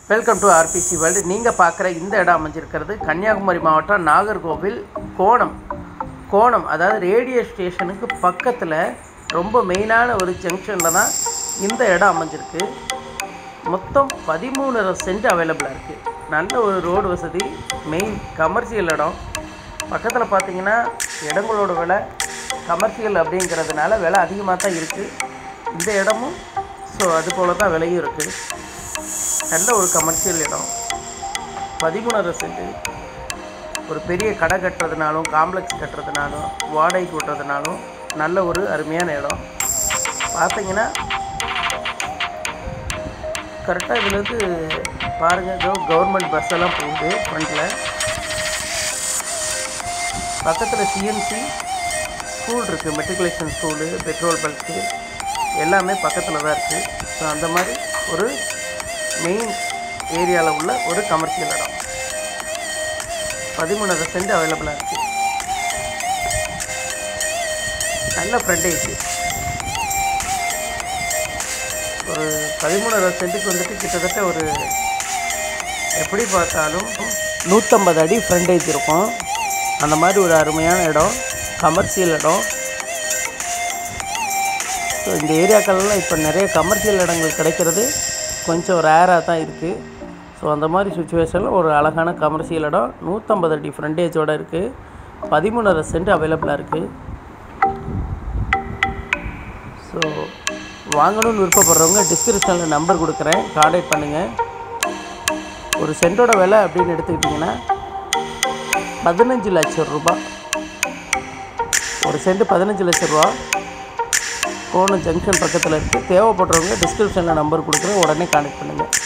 welcome to RBC world நீங்கள் பார்க்குற இந்த இடம் அமைஞ்சிருக்கிறது கன்னியாகுமரி மாவட்டம் நாகர்கோவில் கோணம் கோணம் அதாவது ரேடியோ ஸ்டேஷனுக்கு பக்கத்தில் ரொம்ப மெயினான ஒரு ஜங்ஷனில் தான் இந்த இடம் அமைஞ்சிருக்கு மொத்தம் பதிமூணரை சென்ட் அவைலபிளாக இருக்குது நல்ல ஒரு ரோடு வசதி மெயின் கமர்ஷியல் இடம் பக்கத்தில் பார்த்தீங்கன்னா இடங்களோட விலை கமர்ஷியல் அப்படிங்கிறதுனால விலை அதிகமாக தான் இருக்குது இந்த இடமும் ஸோ அது போல தான் விலையும் இருக்குது நல்ல ஒரு கமர்ஷியல் இடம் பதிமூணரை சென்ட் ஒரு பெரிய கடை கட்டுறதுனாலும் காம்ப்ளெக்ஸ் கட்டுறதுனாலும் வாடகைக்கு விட்டுறதுனாலும் நல்ல ஒரு அருமையான இடம் பார்த்தீங்கன்னா கரெக்டாக இதுலேருந்து பாருங்கள் ஏதோ கவர்மெண்ட் பஸ் எல்லாம் போகுது ஃப்ரண்ட்டில் பக்கத்தில் சிஎம்சி ஸ்கூல் இருக்குது மெட்ரிகுலேஷன் ஸ்கூலு பெட்ரோல் பல்க்கு எல்லாமே பக்கத்தில் தான் இருக்குது ஸோ அந்த மாதிரி ஒரு மெயின் ஏரியாவில் உள்ள ஒரு கமர்ஷியல் இடம் பதிமூணரை சென்ட் அவைலபிளாக இருக்குது நல்ல ஃப்ரண்டேஜ் ஒரு பதிமூணரை சென்ட்டுக்கு வந்துட்டு கிட்டத்தட்ட ஒரு எப்படி பார்த்தாலும் நூற்றம்பது அடி ஃப்ரண்டேஜ் இருக்கும் அந்த மாதிரி ஒரு அருமையான இடம் கமர்ஷியல் இடம் ஸோ இந்த ஏரியாக்கள்லாம் இப்போ நிறைய கமர்ஷியல் இடங்கள் கிடைக்கிறது கொஞ்சம் ரேராக தான் இருக்குது ஸோ அந்த மாதிரி சுச்சுவேஷனில் ஒரு அழகான கமர்ஷியல் இடம் நூற்றம்பது அடி ஃப்ரண்டேஜோடு இருக்குது பதிமூணரை சென்ட் அவைலபிளாக இருக்குது ஸோ வாங்கணும்னு விருப்பப்படுறவங்க டிஸ்கிரிப்ஷனில் நம்பர் கொடுக்குறேன் காண்டாக்ட் பண்ணுங்கள் ஒரு சென்ட்டோட விலை அப்படின்னு எடுத்துக்கிட்டிங்கன்னா பதினஞ்சு லட்சம் ரூபாய் ஒரு சென்ட் பதினஞ்சு லட்ச ரூபா கோணம் ஜங்ஷன் பக்கத்தில் இருக்குது தேவைப்படுறவங்க டிஸ்கிரிப்ஷனில் நம்பர் கொடுக்குறேன் உடனே கான்டெக்ட் பண்ணுங்கள்